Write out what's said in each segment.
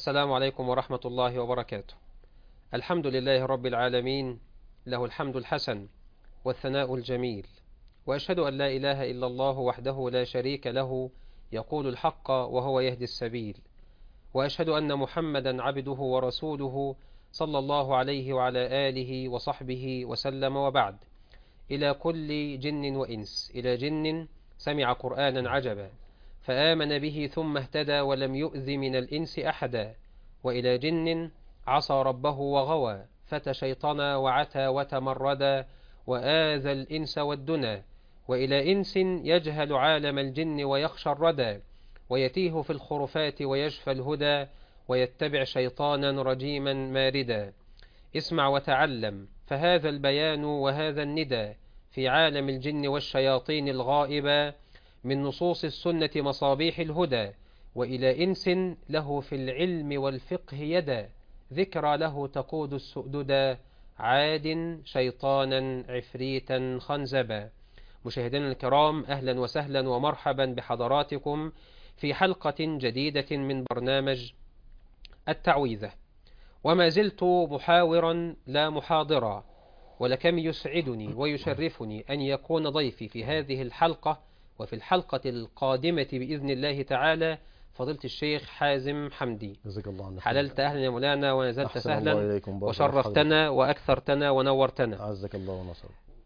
السلام عليكم ورحمة الله وبركاته الحمد لله رب العالمين له الحمد الحسن والثناء الجميل وأشهد أن لا إله إلا الله وحده لا شريك له يقول الحق وهو يهدي السبيل وأشهد أن محمدا عبده ورسوله صلى الله عليه وعلى آله وصحبه وسلم وبعد إلى كل جن وإنس إلى جن سمع قرآنا عجبا فآمن به ثم اهتدى ولم يؤذ من الإنس أحدا وإلى جن عصى ربه وغوى فتى شيطنا وعتى وتمردا وآذى الإنس والدنا وإلى إنس يجهل عالم الجن ويخشى الردى ويتيه في الخرفات ويشفى الهدى ويتبع شيطانا رجيما ماردا اسمع وتعلم فهذا البيان وهذا الندى في عالم الجن والشياطين الغائبة من نصوص السنة مصابيح الهدى وإلى إنس له في العلم والفقه يدا ذكرى له تقود السؤددا عاد شيطانا عفريتا خنزبا مشاهدينا الكرام أهلا وسهلا ومرحبا بحضراتكم في حلقة جديدة من برنامج التعويذة وما زلت محاورا لا محاضرا ولكم يسعدني ويشرفني أن يكون ضيفي في هذه الحلقة وفي الحلقة القادمة بإذن الله تعالى فضيلة الشيخ حازم حمدي جزاك الله عنك حللت أهلا يا مولانا ونزلت أحسن الله سهلا إليكم بارك وشرفتنا وأكثرتنا ونورتنا الله. عزك الله ونصرك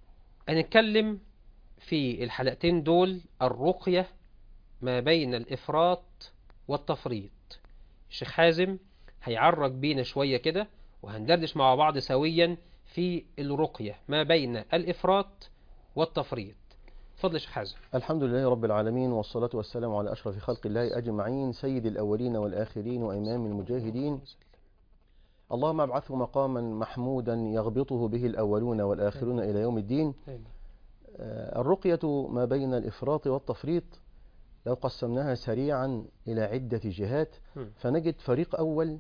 هنتكلم في الحلقتين دول الرقية ما بين الإفراط والتفريط الشيخ حازم هيعرج بينا شوية كده وهندردش مع بعض سويا في الرقية ما بين الإفراط والتفريط اتفضل يا شيخ حازم الحمد لله رب العالمين والصلاة والسلام على أشرف خلق الله أجمعين سيد الأولين والآخرين وإمام المجاهدين اللهم ابعثه مقاما محمودا يغبطه به الأولون والآخرون إلى يوم الدين آه، الرقية ما بين الإفراط والتفريط لو قسمناها سريعا إلى عدة جهات مم. فنجد فريق أول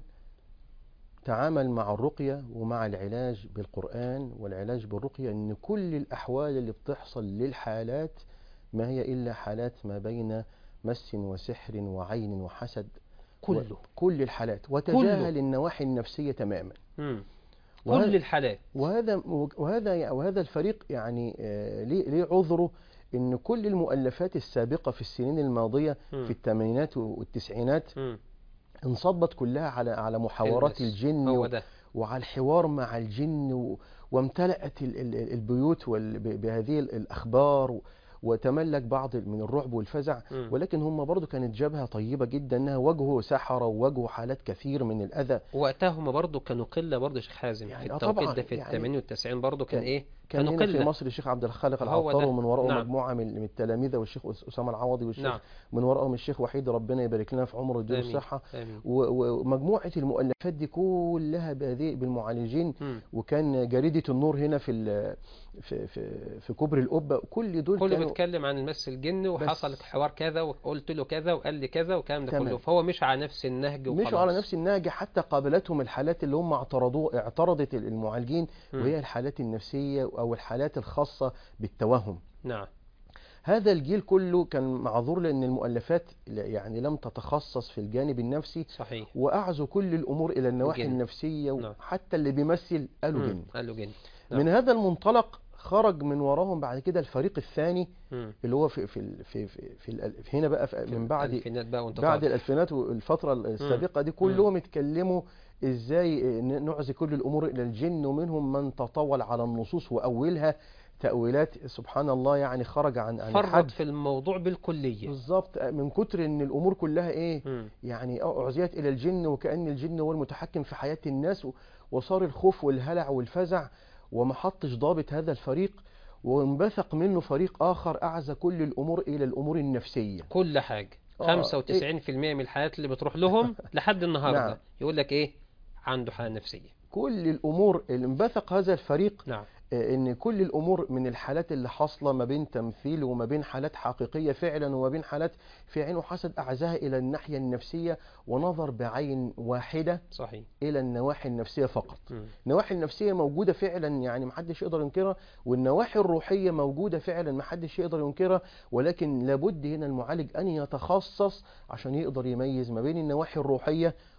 تعامل مع الرقية ومع العلاج بالقرآن والعلاج بالرقية أن كل الأحوال اللي بتحصل للحالات ما هي إلا حالات ما بين مس وسحر وعين وحسد كله كل الحالات وتجاهل النواحي النفسية تماما مم. وهذا- كل الحالات وهذا وهذا وهذا الفريق يعني آه، ليه ليه عذره ان كل المؤلفات السابقه في السنين الماضيه مم. في الثمانينات والتسعينات مم. انصبت كلها على على محاورات البس. الجن هو و- ده وعلى الحوار مع الجن و- وامتلأت ال- ال- البيوت وال- ب- بهذه ال- الأخبار و- وتملك بعض من الرعب والفزع مم. ولكن هم برضو كانت جبهة طيبة جدا أنها واجهوا سحرة وواجهوا حالات كثير من الأذى وقتها هم برضه كانوا قلة برضه يا شيخ حازم يعني في آه التوقيت طبعاً، ده في يعني الثمانين والتسعين برضه كان كان- إيه كان كانوا هنا في قلة مصر الشيخ عبد الخالق هو العطار ده. ومن وراءه نعم. مجموعة من من التلامذة والشيخ أس- أسامة العوضي والشيخ نعم من وراءهم الشيخ وحيد ربنا يبارك لنا في عمره ويديله آمين. الصحة آمين و- و- ومجموعة المؤلفات دي كلها بهذه بالمعالجين مم. وكان جريدة النور هنا في ال- في في, في كوبري القبة كل دول كله كانوا بيتكلم عن المس الجن وحصل بس. حوار كذا وقلت له كذا وقال لي كذا والكلام ده تمام. كله فهو مش على نفس النهج وخلاص مشوا على نفس النهج حتى قابلتهم الحالات اللي هم اعترضوا اعترضت المعالجين مم. وهي الحالات النفسية أو الحالات الخاصة بالتوهم نعم هذا الجيل كله كان معذور لأن المؤلفات ل- يعني لم تتخصص في الجانب النفسي صحيح وأعزوا كل الأمور إلى النواحي الجن. النفسية نعم. وحتى اللي بيمثل قالوا مم. جن قال له جن نعم. من هذا المنطلق خرج من وراهم بعد كده الفريق الثاني مم. اللي هو في في ال- في في, في الأل- هنا بقى في من بعد الألفينات بقى وانت بعد طالع. الألفينات والفترة السابقة دي كلهم اتكلموا ازاي ن- نعزي كل الأمور إلى الجن ومنهم من تطاول على النصوص وأولها تأويلات سبحان الله يعني خرج عن عن فرط الحد في الموضوع بالكلية بالظبط من كتر ان الامور كلها ايه مم. يعني اعزيت الى الجن وكأن الجن هو المتحكم في حياة الناس و- وصار الخوف والهلع والفزع وما حطش ضابط هذا الفريق وانبثق منه فريق اخر اعزى كل الامور الى الامور النفسية كل حاجة آه، 95% من الحالات اللي بتروح لهم لحد النهاردة نعم. يقول لك ايه عنده حالة نفسية كل الامور اللي انبثق هذا الفريق نعم آه، ان كل الامور من الحالات اللي حاصله ما بين تمثيل وما بين حالات حقيقيه فعلا وما بين حالات في عين وحسد اعزاها الى الناحيه النفسيه ونظر بعين واحده صحيح الى النواحي النفسيه فقط مم. النواحي النفسيه موجوده فعلا يعني محدش يقدر ينكرها والنواحي الروحيه موجوده فعلا محدش يقدر ينكرها ولكن لابد هنا المعالج ان يتخصص عشان يقدر يميز ما بين النواحي الروحيه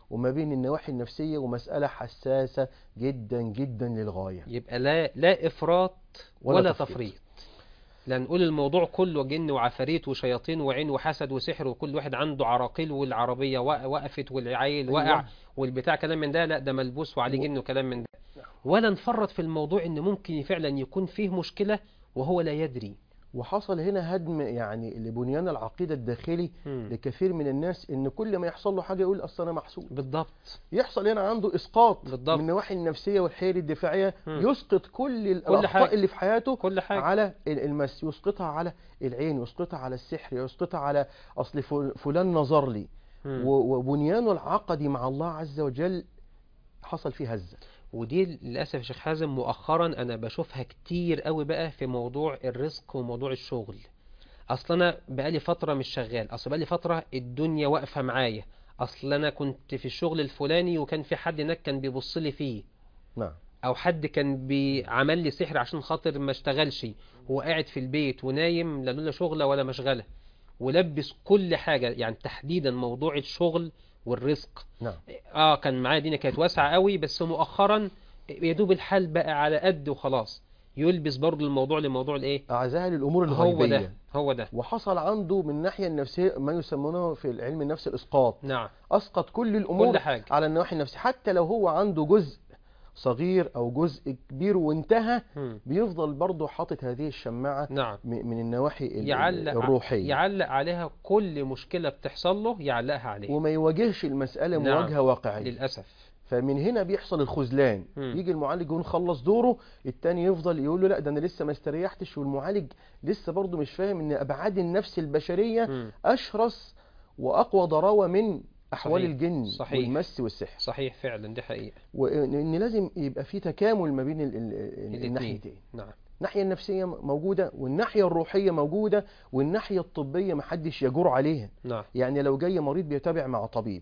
وما بين النواحي النفسية ومسألة حساسة جدا جدا للغاية يبقى لا لا افراط ولا ولا, تفريط. تفريط لا نقول الموضوع كله جن وعفاريت وشياطين وعين وحسد وسحر وكل واحد عنده عراقيل والعربية وق- وقفت والعيل أيوة. وقع والبتاع كلام من ده لا ده ملبوس وعليه و- جن وكلام من ده ولا نفرط في الموضوع ان ممكن فعلا يكون فيه مشكلة وهو لا يدري وحصل هنا هدم يعني لبنيان العقيدة الداخلي مم. لكثير من الناس ان كل ما يحصل له حاجة يقول اصل انا محسود بالضبط يحصل هنا عنده اسقاط بالضبط. من النواحي النفسية والحيل الدفاعية مم. يسقط كل الاخطاء حاجة. اللي في حياته كل حاجة على ال- المس يسقطها على العين يسقطها على السحر يسقطها على اصل فل- فلان نظر لي مم. و- وبنيانه العقدي مع الله عز وجل حصل فيه هزة ودي للأسف يا شيخ حازم مؤخرا أنا بشوفها كتير قوي بقى في موضوع الرزق وموضوع الشغل أصل أنا بقالي فترة مش شغال أصل بقالي فترة الدنيا واقفة معايا أصل أنا كنت في الشغل الفلاني وكان في حد هناك كان بيبص لي فيه نعم أو حد كان بيعمل لي سحر عشان خاطر ما اشتغلش هو قاعد في البيت ونايم لا له شغلة ولا مشغلة ولبس كل حاجة يعني تحديدا موضوع الشغل والرزق نعم اه كان معايا الدنيا كانت واسعة قوي بس مؤخرا يا دوب الحال بقى على قد وخلاص يلبس برضو الموضوع لموضوع الايه أعزها للأمور هو الغيبية ده هو ده وحصل عنده من الناحية النفسية ما يسمونه في العلم النفس الإسقاط نعم أسقط كل الأمور كل حاجة على النواحي النفسية حتى لو هو عنده جزء صغير أو جزء كبير وانتهى مم. بيفضل برضه حاطط هذه الشماعة نعم م- من النواحي ال- ال- يعلق الروحية يعلق عليها كل مشكلة بتحصل له يعلقها عليه وما يواجهش المسألة نعم. مواجهة واقعية للأسف فمن هنا بيحصل الخذلان مم. يجي المعالج يقول خلص دوره التاني يفضل يقول له لا ده انا لسه ما استريحتش والمعالج لسه برضه مش فاهم ان ابعاد النفس البشريه مم. اشرس واقوى ضراوه من احوال صحيح. الجن صحيح. والمس والسحر صحيح فعلا دي حقيقة وان لازم يبقى في تكامل ما بين ال- ال- الاتنين. الناحيتين نعم الناحيه النفسيه موجوده والناحيه الروحيه موجوده والناحيه الطبيه محدش يجور عليها نعم يعني لو جاي مريض بيتابع مع طبيب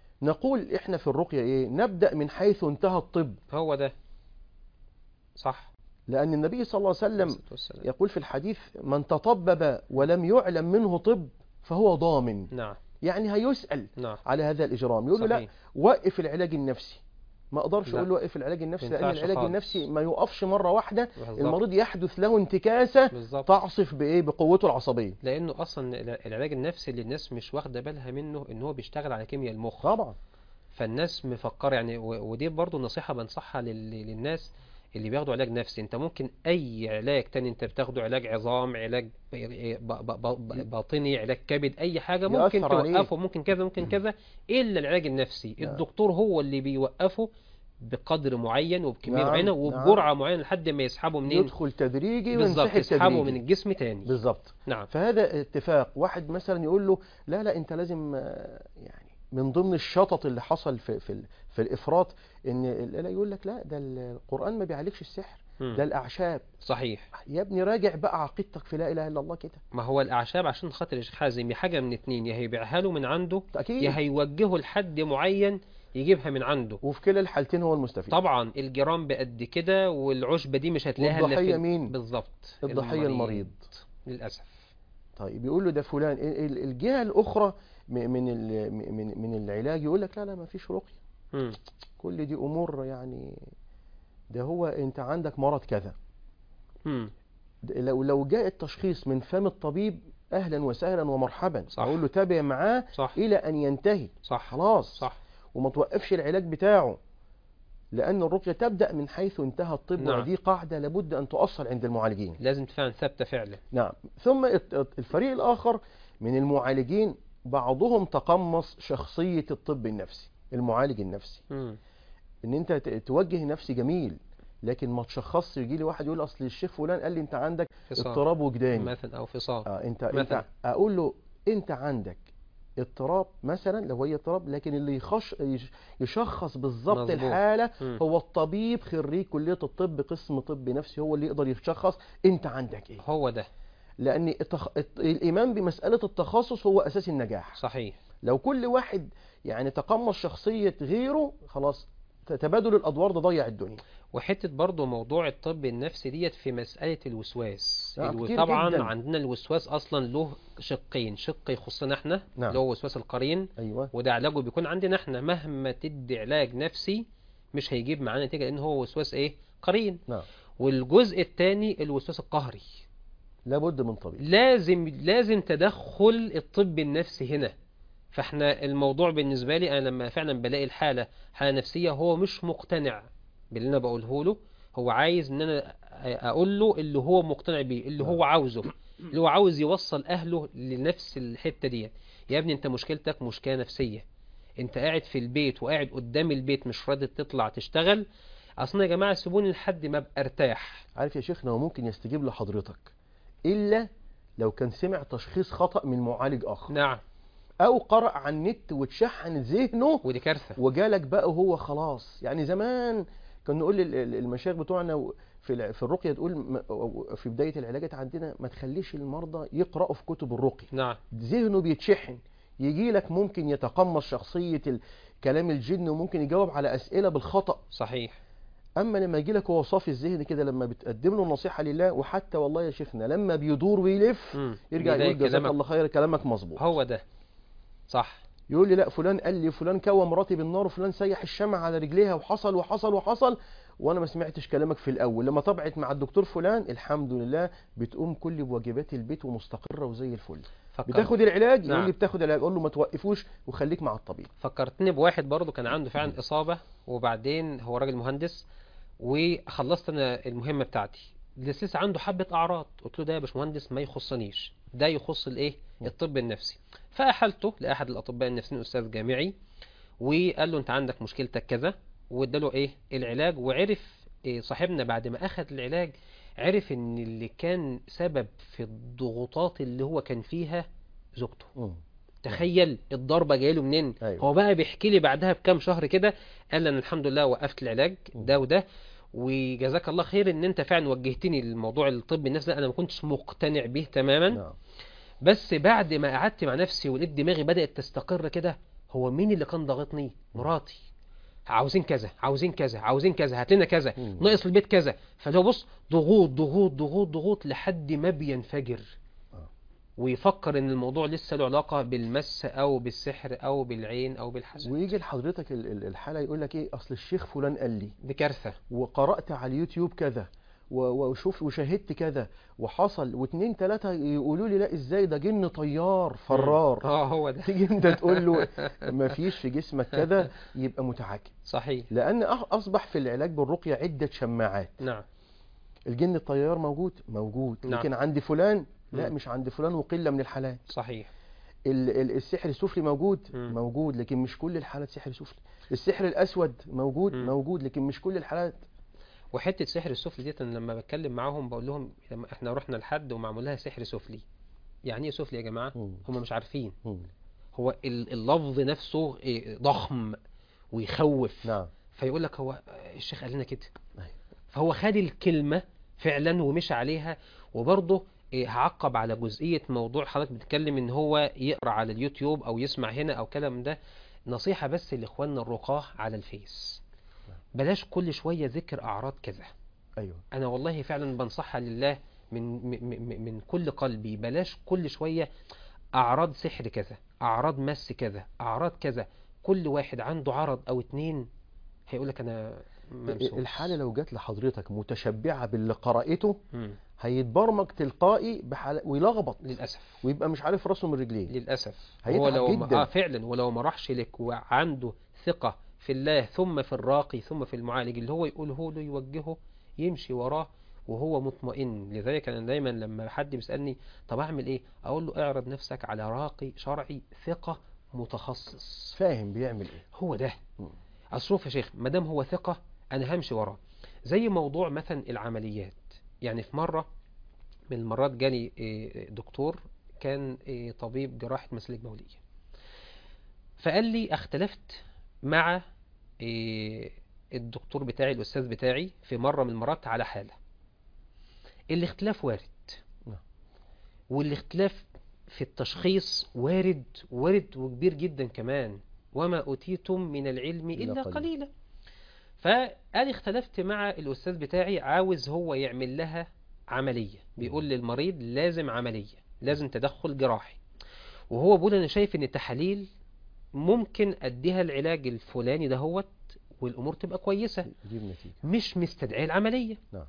نقول احنا في الرقيه ايه نبدا من حيث انتهى الطب هو ده صح لأن النبي صلى الله عليه وسلم الصلاة والسلام. يقول في الحديث من تطبب ولم يعلم منه طب فهو ضامن نعم يعني هيسأل نعم على هذا الإجرام يقول له لا صحيح. وقف العلاج النفسي ما اقدرش لا. اقول له وقف العلاج النفسي لان ينفعش العلاج خالص. النفسي ما يقفش مره واحده بالظبط. المريض يحدث له انتكاسه بالظبط تعصف بايه بقوته العصبيه لانه اصلا العلاج النفسي اللي الناس مش واخده بالها منه ان هو بيشتغل على كيمياء المخ طبعا فالناس مفكره يعني و- ودي برضو نصيحه بنصحها لل- للناس اللي بياخدوا علاج نفسي انت ممكن اي علاج تاني انت بتاخده علاج عظام علاج ب- ب- ب- باطني علاج كبد اي حاجه ممكن يأثر عليك. توقفه ممكن كذا ممكن كذا الا العلاج النفسي نعم. الدكتور هو اللي بيوقفه بقدر معين وبكميه نعم، معينه نعم. وبجرعه معينه لحد ما يسحبه منين يدخل تدريجي بالظبط وينسحب يسحبه من تدريجي الجسم تاني بالظبط نعم فهذا اتفاق واحد مثلا يقول له لا لا انت لازم آه، يعني من ضمن الشطط اللي حصل في في, ال- في الافراط ان ال- لا يقول لك لا ده القران ما بيعالجش السحر مم. ده الاعشاب صحيح يا ابني راجع بقى عقيدتك في لا اله الا الله كده ما هو الأعشاب عشان خاطر الشيخ حازم يا حاجة من اتنين يا هيبيعها له من عنده اكيد يا هيوجهه لحد معين يجيبها من عنده وفي كلا الحالتين هو المستفيد طبعا الجرام بقد كده والعشبة دي مش هتلاقيها إلا والضحية في مين؟ بالظبط الضحيه المريض للأسف طيب يقول له ده فلان ال- ال- الجهه الاخرى م- من ال- من من العلاج يقول لك لا لا ما فيش رقيه مم. كل دي امور يعني ده هو انت عندك مرض كذا مم. ده لو لو جاء التشخيص من فم الطبيب اهلا وسهلا ومرحبا صح. اقول له تابع معاه صح الى ان ينتهي صح خلاص صح وما توقفش العلاج بتاعه لان الرقيه تبدا من حيث انتهى الطب نعم. ودي قاعده لابد ان تؤصل عند المعالجين لازم فعلا ثابتة فعلا نعم ثم الت- الفريق الآخر من المعالجين بعضهم تقمص شخصية الطب النفسي المعالج النفسي مم. ان انت ت- توجه نفسي جميل لكن ما تشخصش يجي لي واحد يقول اصل الشيخ فلان قال لي انت عندك فصام اضطراب وجداني مثلا أو فصام اه انت مثلا. انت اقول له انت عندك اضطراب مثلا لو هي اضطراب لكن اللي يخش يش- يشخص بالظبط مظبوط. الحاله مم. هو الطبيب خريج كليه الطب قسم طب نفسي هو اللي يقدر يشخص انت عندك ايه هو ده لان التخ... الت- الايمان بمساله التخصص هو اساس النجاح صحيح لو كل واحد يعني تقمص شخصيه غيره خلاص ت- تبادل الادوار ده ضيع الدنيا وحتة برضو موضوع الطب النفسي ديت في مسألة الوسواس آه، الو- كتير طبعا جداً. عندنا الوسواس أصلا له شقين شق يخصنا احنا نعم. اللي هو وسواس القرين ايوه وده علاجه بيكون عندنا احنا مهما تدي علاج نفسي مش هيجيب معانا نتيجة لأن هو وسواس ايه قرين نعم والجزء الثاني الوسواس القهري لابد من طبيب لازم لازم تدخل الطب النفسي هنا فاحنا الموضوع بالنسبة لي انا لما فعلا بلاقي الحالة حالة نفسية هو مش مقتنع باللي انا بقوله له هو عايز ان انا اقول له اللي هو مقتنع بيه اللي هو عاوزه اللي هو عاوز يوصل اهله لنفس الحتة دي يا ابني انت مشكلتك مشكلة نفسية انت قاعد في البيت وقاعد قدام البيت مش راضي تطلع تشتغل اصلا يا جماعة سيبوني لحد ما ابقى ارتاح عارف يا شيخنا هو ممكن يستجيب لحضرتك الا لو كان سمع تشخيص خطأ من معالج اخر نعم او قرأ على النت وتشحن ذهنه ودي كارثة وجالك بقى وهو خلاص يعني زمان كنا نقول لل- ال- المشايخ بتوعنا في الع- في الرقيه تقول م- في بدايه العلاجات عندنا ما تخليش المرضى يقراوا في كتب الرقيه نعم ذهنه بيتشحن يجي لك ممكن يتقمص شخصيه ال- كلام الجن وممكن يجاوب على اسئله بالخطا صحيح اما لما يجي لك هو صافي الذهن كده لما بتقدم له النصيحه لله وحتى والله يا شيخنا لما بيدور ويلف مم. يرجع بيلاقي يقول جزاك كلامك- الله خير كلامك مظبوط هو ده صح يقول لي لا فلان قال لي فلان كوى مراتي بالنار وفلان سيح الشمع على رجليها وحصل وحصل وحصل وانا ما سمعتش كلامك في الاول لما طبعت مع الدكتور فلان الحمد لله بتقوم كل بواجبات البيت ومستقره وزي الفل فكر... بتاخد العلاج يقول نعم. لي بتاخد العلاج اقول له ما توقفوش وخليك مع الطبيب فكرتني بواحد برضه كان عنده فعلا إصابة وبعدين هو راجل مهندس وخلصت أنا المهمة بتاعتي بس لسه عنده حبة أعراض قلت له ده يا باشمهندس ما يخصنيش ده يخص الإيه الطب النفسي فأحلته لأحد الأطباء النفسيين أستاذ جامعي وقال له أنت عندك مشكلتك كذا واداله إيه العلاج وعرف إيه صاحبنا بعد ما أخذ العلاج عرف إن اللي كان سبب في الضغوطات اللي هو كان فيها زوجته مم. تخيل الضربة جايله منين أيوة. هو بقى بيحكي لي بعدها بكام شهر كده قال انا الحمد لله وقفت العلاج م. ده وده وجزاك الله خير ان انت فعلا وجهتني للموضوع الطب النفسي ده انا ما كنتش مقتنع به تماما نعم بس بعد ما قعدت مع نفسي ولقيت دماغي بدأت تستقر كده هو مين اللي كان ضاغطني مراتي عاوزين كذا عاوزين كذا عاوزين كذا هات لنا كذا مم. ناقص البيت كذا فلو بص ضغوط ضغوط ضغوط ضغوط لحد ما بينفجر آه. ويفكر ان الموضوع لسه له علاقة بالمس او بالسحر او بالعين او بالحسد ويجي لحضرتك ال- ال- الحاله يقول لك ايه اصل الشيخ فلان قال لي دي كارثة وقرأت على اليوتيوب كذا و- وشوف وشاهدت كذا وحصل واتنين تلاتة يقولوا لي لا ازاي ده جن طيار فرار اه هو ده تيجي انت تقول له ما فيش في جسمك كذا يبقى متعاكب صحيح لان أح- اصبح في العلاج بالرقية عدة شماعات نعم الجن الطيار موجود موجود نعم. لكن عند فلان لا مم. مش عند فلان وقلة من الحالات صحيح ال- ال- السحر السفلي موجود مم. موجود لكن مش كل الحالات سحر سفلي السحر الاسود موجود مم. موجود لكن مش كل الحالات وحتة سحر السفلي ديت أنا لما بتكلم معاهم بقول لهم لما احنا رحنا لحد ومعمول لها سحر سفلي يعني ايه سفلي يا جماعة مم. هم مش عارفين مم. هو ال- اللفظ نفسه إيه، ضخم ويخوف نعم فيقول لك هو الشيخ قال لنا كده أيوة. فهو خد الكلمة فعلا ومشى عليها وبرضه إيه، هعقب على جزئية موضوع حضرتك بتتكلم ان هو يقرأ على اليوتيوب او يسمع هنا او كلام ده نصيحة بس لاخواننا الرقاه على الفيس بلاش كل شوية ذكر اعراض كذا ايوه انا والله فعلا بنصحها لله من م- م- من كل قلبي بلاش كل شوية اعراض سحر كذا اعراض مس كذا اعراض كذا كل واحد عنده عرض او اتنين هيقول لك انا ممسوس الحالة لو جت لحضرتك متشبعة باللي قرأته مم. هيتبرمج تلقائي بحال... ويلخبط للاسف ويبقى مش عارف راسه من رجليه للاسف هيتعب هو لو ما جداً. اه فعلا ولو ما راحش لك وعنده ثقة في الله ثم في الراقي ثم في المعالج اللي هو يقوله له يوجهه يمشي وراه وهو مطمئن لذلك انا دايما لما حد بيسالني طب اعمل ايه اقول له اعرض نفسك على راقي شرعي ثقة متخصص فاهم بيعمل ايه هو ده مم. اصل شوف يا شيخ ما دام هو ثقة انا همشي وراه زي موضوع مثلا العمليات يعني في مرة من المرات جالي إيه، دكتور كان إيه، طبيب جراحة مسالك بولية فقال لي اختلفت مع إيه، الدكتور بتاعي الأستاذ بتاعي في مرة من المرات على حالة الاختلاف وارد نعم. والاختلاف في التشخيص وارد وارد وكبير جدا كمان وما أوتيتم من العلم إلا إلا قليل. قليلا فقال اختلفت مع الأستاذ بتاعي عاوز هو يعمل لها عملية بيقول للمريض لازم عملية لازم تدخل جراحي وهو بيقول أنا شايف إن التحاليل ممكن أديها العلاج الفلاني دهوت والأمور تبقى كويسة جيب نتيجة مش مستدعي العملية نعم.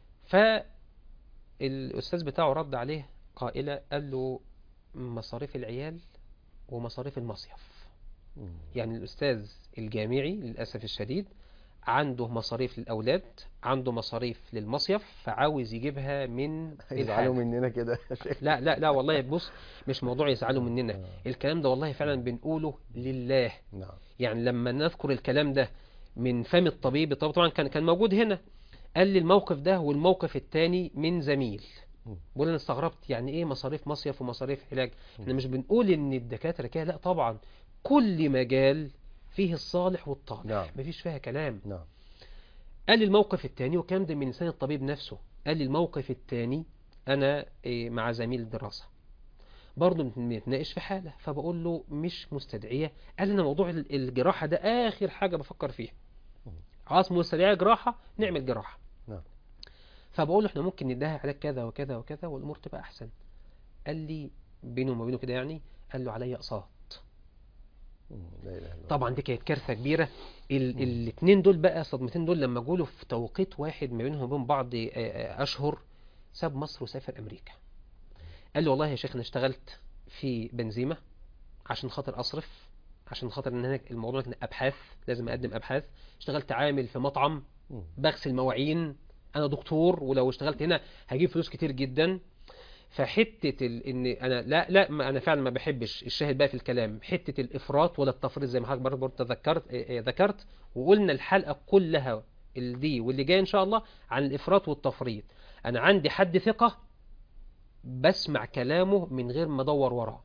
فالأستاذ بتاعه رد عليه قائلة قال له مصاريف العيال ومصاريف المصيف مم. يعني الأستاذ الجامعي للأسف الشديد عنده مصاريف للأولاد عنده مصاريف للمصيف فعاوز يجيبها من هيزعلوا الحاجة. مننا كده يا شيخ لا لا لا والله بص مش موضوع يزعلوا مننا آه. الكلام ده والله فعلا بنقوله لله نعم يعني لما نذكر الكلام ده من فم الطبيب الطبيب طبعا كان كان موجود هنا قال لي الموقف ده والموقف التاني من زميل مم. بقول انا استغربت يعني ايه مصاريف مصيف ومصاريف علاج مم. احنا مش بنقول ان الدكاتره كده لا طبعا كل مجال فيه الصالح والطالح نعم. مفيش فيها كلام نعم قال لي الموقف الثاني وكان ده من لسان الطبيب نفسه قال لي الموقف الثاني انا إيه، مع زميل دراسة برضه بنتناقش في حالة فبقول له مش مستدعية قال لي انا موضوع ال- الجراحة ده اخر حاجة بفكر فيها خلاص مستدعية جراحة نعمل جراحة نعم. فبقول له احنا ممكن نديها علاج كذا وكذا وكذا والامور تبقى احسن قال لي بينه وما بينه كده يعني قال له عليا اقساط مم. لا إله إلا الله. طبعا دي كانت كارثه كبيره ال الاثنين دول بقى الصدمتين دول لما جوله في توقيت واحد ما بينهم وبين بعض آه، آه، اشهر ساب مصر وسافر امريكا قال لي والله يا شيخ انا اشتغلت في بنزيمه عشان خاطر اصرف عشان خاطر ان هناك الموضوع كان ابحاث لازم اقدم ابحاث اشتغلت عامل في مطعم مم. بغسل مواعين انا دكتور ولو اشتغلت هنا هجيب فلوس كتير جدا فحته ال... ان انا لا لا ما انا فعلا ما بحبش الشاهد بقى في الكلام حته الافراط ولا التفريط زي ما حضرتك برضه برضه ذكرت آه، آه، ذكرت وقلنا الحلقه كلها ال- دي واللي جاي ان شاء الله عن الافراط والتفريط انا عندي حد ثقه بسمع كلامه من غير ما ادور وراه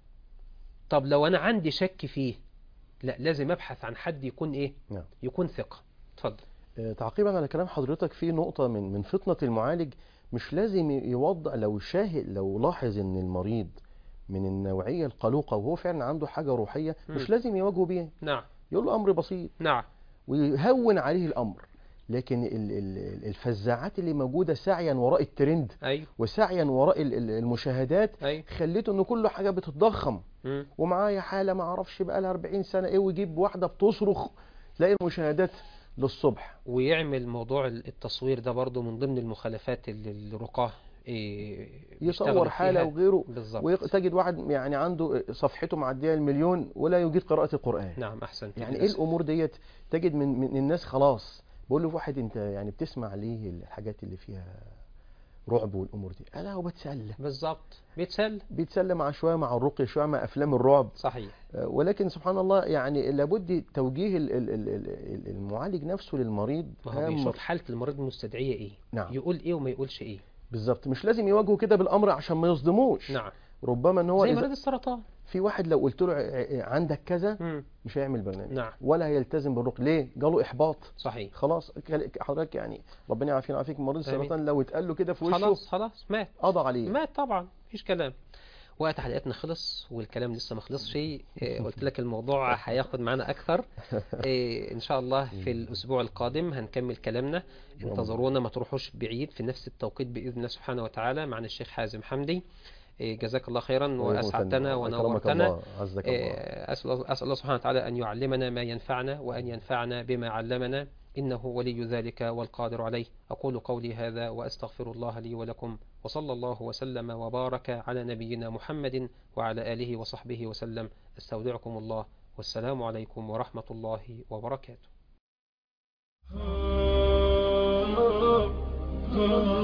طب لو انا عندي شك فيه لا لازم ابحث عن حد يكون ايه نعم. يكون ثقه اتفضل آه، تعقيبا على كلام حضرتك في نقطة من من فطنة المعالج مش لازم يوضع لو شاهد لو لاحظ ان المريض من النوعية القلوقة وهو فعلا عنده حاجة روحية مش مم. لازم يواجهه بيها نعم يقول له امر بسيط نعم ويهون عليه الامر لكن ال- ال- الفزاعات اللي موجودة سعيا وراء الترند ايوه وسعيا وراء ال- ال- المشاهدات ايوه خليته ان كل حاجة بتتضخم مم. ومعايا حالة ما اعرفش بقى لها 40 سنة ايه ويجيب واحدة بتصرخ تلاقي المشاهدات للصبح ويعمل موضوع التصوير ده برضو من ضمن المخالفات اللي الرقاه إيه، بيشتغلوا يصور حالة فيها. وغيره بالظبط وتجد واحد يعني عنده صفحته معديه المليون ولا يجيد قراءة القرآن نعم احسنت يعني ايه للأسف. الامور ديت تجد من, من الناس خلاص بقول له واحد انت يعني بتسمع ليه الحاجات اللي فيها رعب والامور دي انا هو بتسلى بالظبط بيتسلى بيتسلى مع شويه مع الرقي شويه مع افلام الرعب صحيح آه، ولكن سبحان الله يعني لابد توجيه ال- ال- ال- ال- المعالج نفسه للمريض ما هو هام بيشوف حالة المريض المستدعية ايه نعم يقول ايه وما يقولش ايه بالظبط مش لازم يواجهه كده بالامر عشان ما يصدموش نعم ربما ان هو زي إذا مريض السرطان في واحد لو قلت له ع- ع- عندك كذا مم. مش هيعمل برنامج نعم ولا هيلتزم بالرقي ليه جاله احباط صحيح خلاص كل- حضرتك يعني ربنا يعافينا ويعافيك مريض آمين. السرطان لو اتقال له كده في وشه خلاص خلاص مات قضى عليه مات طبعا مفيش كلام وقت حلقتنا خلص والكلام لسه ما خلصش إيه، قلت لك الموضوع هياخد معانا اكثر إيه، ان شاء الله في الاسبوع القادم هنكمل كلامنا انتظرونا ما تروحوش بعيد في نفس التوقيت باذن الله سبحانه وتعالى معنا الشيخ حازم حمدي إيه، جزاك الله خيرا واسعدتنا أكرمك ونورتنا الله عزك الله إيه، أسأل الله أسأل الله سبحانه وتعالى أن يعلمنا ما ينفعنا وأن ينفعنا بما علمنا إنه ولي ذلك والقادر عليه أقول قولي هذا وأستغفر الله لي ولكم وصلى الله وسلم وبارك على نبينا محمد وعلى آله وصحبه وسلم استودعكم الله والسلام عليكم ورحمة الله وبركاته Oh